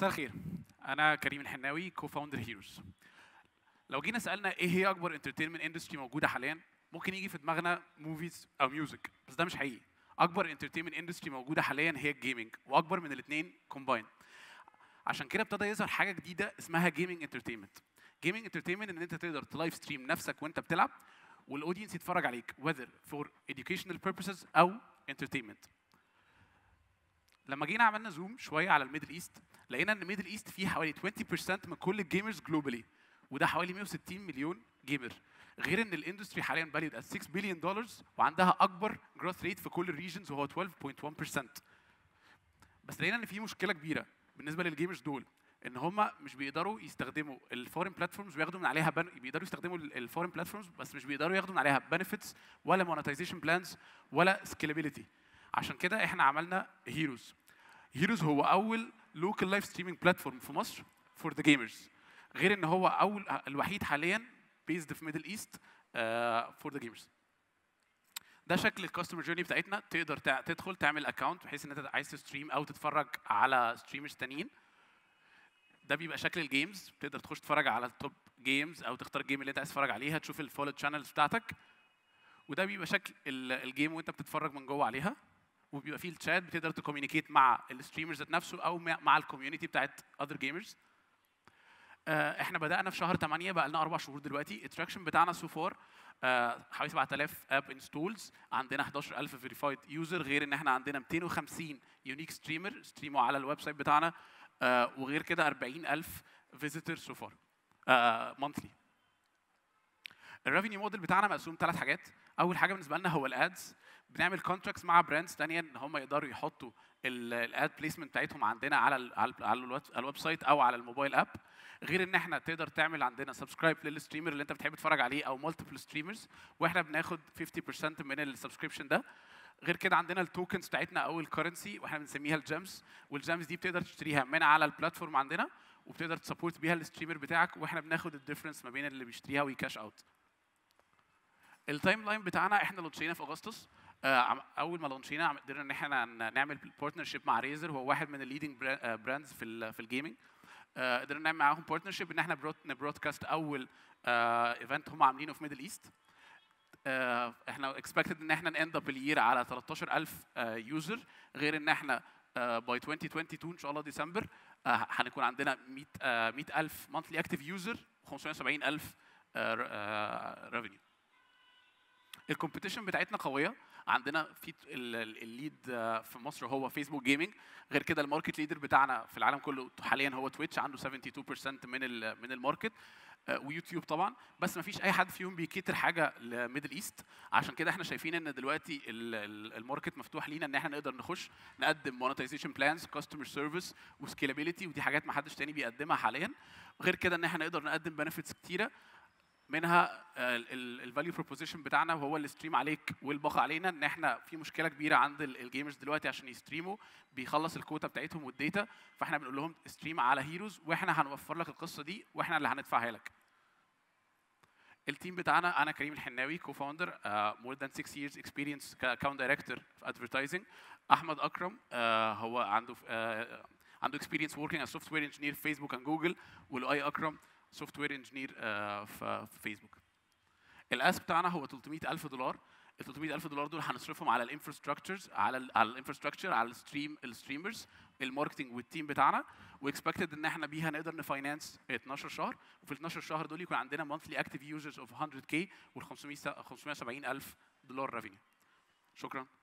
مساء الخير انا كريم الحناوي كو فاوندر هيروز لو جينا سالنا ايه هي اكبر انترتينمنت اندستري موجوده حاليا ممكن يجي في دماغنا موفيز او ميوزك بس ده مش حقيقي اكبر انترتينمنت اندستري موجوده حاليا هي الجيمنج واكبر من الاثنين كومباين عشان كده ابتدى يظهر حاجه جديده اسمها جيمنج انترتينمنت جيمنج انترتينمنت ان انت تقدر تلايف ستريم نفسك وانت بتلعب والاودينس يتفرج عليك whether for educational purposes او entertainment لما جينا عملنا زوم شويه على الميدل ايست لقينا ان الميدل ايست فيه حوالي 20% من كل الجيمرز جلوبالي وده حوالي 160 مليون جيمر غير ان الاندستري حاليا فاليود at 6 بليون دولار وعندها اكبر جروث ريت في كل الريجنز وهو 12.1% بس لقينا ان في مشكله كبيره بالنسبه للجيمرز دول ان هم مش بيقدروا يستخدموا الفورين بلاتفورمز وياخدوا من عليها بن... بيقدروا يستخدموا الفورين بلاتفورمز بس مش بيقدروا ياخدوا من عليها بنفيتس ولا مونetization بلانز ولا سكيلابيلتي عشان كده احنا عملنا هيروز هيروز هو اول لوكال لايف ستريمينج بلاتفورم في مصر فور ذا جيمرز غير ان هو اول الوحيد حاليا بيزد في ميدل ايست فور ذا جيمرز ده شكل الكاستمر جيرني بتاعتنا تقدر تع- تدخل تعمل اكونت بحيث ان انت عايز تستريم او تتفرج على ستريمرز تانيين ده بيبقى شكل الجيمز تقدر تخش تتفرج على التوب جيمز او تختار الجيم اللي انت عايز تتفرج عليها تشوف الفولو شانلز بتاعتك وده بيبقى شكل ال- الجيم وانت بتتفرج من جوه عليها وبيبقى فيه الشات بتقدر تكوميونيكيت مع الستريمرز ذات نفسه او مع مع الكوميونتي بتاعت اذر جيمرز احنا بدانا في شهر 8 بقى لنا اربع شهور دلوقتي التراكشن بتاعنا سو فار حوالي 7000 اب انستولز عندنا 11000 فيريفايد يوزر غير ان احنا عندنا 250 يونيك ستريمر ستريموا على الويب سايت بتاعنا آه، وغير كده 40000 فيزيتور سو فار مانثلي الريفينيو موديل بتاعنا مقسوم ثلاث حاجات اول حاجه بالنسبه لنا هو الادز بنعمل كونتراكتس مع براندز ثانيه ان هم يقدروا يحطوا الاد بليسمنت بتاعتهم عندنا على ال على ال على الويب- على الويب سايت او على الموبايل اب غير ان احنا تقدر تعمل عندنا سبسكرايب للستريمر اللي انت بتحب تتفرج عليه او مالتيبل ستريمرز واحنا بناخد 50% من السبسكريبشن ده غير كده عندنا التوكنز بتاعتنا او الكرنسي واحنا بنسميها الجيمز والجيمز دي بتقدر تشتريها من على البلاتفورم عندنا وبتقدر تسبورت بيها الستريمر بتاعك واحنا بناخد الديفرنس ما بين اللي بيشتريها ويكاش اوت التايم لاين بتاعنا احنا لونشينا في اغسطس آه، عم- اول ما لونشينا عم- قدرنا ان احنا ن- نعمل بارتنرشيب مع ريزر هو واحد من الليدنج براندز في ال في الجيمنج آه، قدرنا نعمل معاهم بارتنرشيب ان احنا برود- نبرودكاست اول ايفنت هم عاملينه في ميدل ايست احنا اكسبكتد ان احنا ناند اب الير على 13000 يوزر غير ان احنا باي 2022 ان شاء الله ديسمبر آه، هنكون عندنا 100 آه، 100000 مانثلي اكتيف يوزر 570000 ريفينيو الكومبيتيشن بتاعتنا قويه عندنا في ال- ال- الليد آه، في مصر هو فيسبوك جيمنج غير كده الماركت ليدر بتاعنا في العالم كله حاليا هو تويتش عنده 72% من ال من الماركت آه، ويوتيوب طبعا بس ما فيش اي حد فيهم بيكتر حاجه لميدل ايست عشان كده احنا شايفين ان دلوقتي ال- ال- الماركت مفتوح لينا ان احنا نقدر نخش نقدم مونetization بلانز كاستمر سيرفيس وسكيلابيلتي ودي حاجات ما حدش تاني بيقدمها حاليا غير كده ان احنا نقدر نقدم بنفيتس كتيره منها الفاليو بروبوزيشن بتاعنا وهو الستريم عليك والباقي علينا ان احنا في مشكله كبيره عند الجيمرز دلوقتي عشان يستريموا بيخلص الكوتا بتاعتهم والداتا فاحنا بنقول لهم ستريم على هيروز واحنا هنوفر لك القصه دي واحنا اللي هندفعها لك التيم بتاعنا انا كريم الحناوي كو فاوندر مور ذان 6 years experience كاكونت دايركتور في ادفرتايزنج احمد اكرم آه، هو عنده آه، عنده experience working as software engineer في فيسبوك and جوجل ولؤي اكرم سوفت وير انجينير في في فيسبوك الاس بتاعنا هو 300 الف دولار ال 300 الف دولار دول هنصرفهم على الانفراستراكشرز على ال على الانفراستراكشر على الستريم الستريمرز الماركتنج والتيم بتاعنا واكسبكتد ان احنا بيها نقدر نفاينانس 12 شهر وفي ال 12 شهر دول يكون عندنا مانثلي اكتيف يوزرز اوف 100 كي وال 570 الف دولار ريفينيو شكرا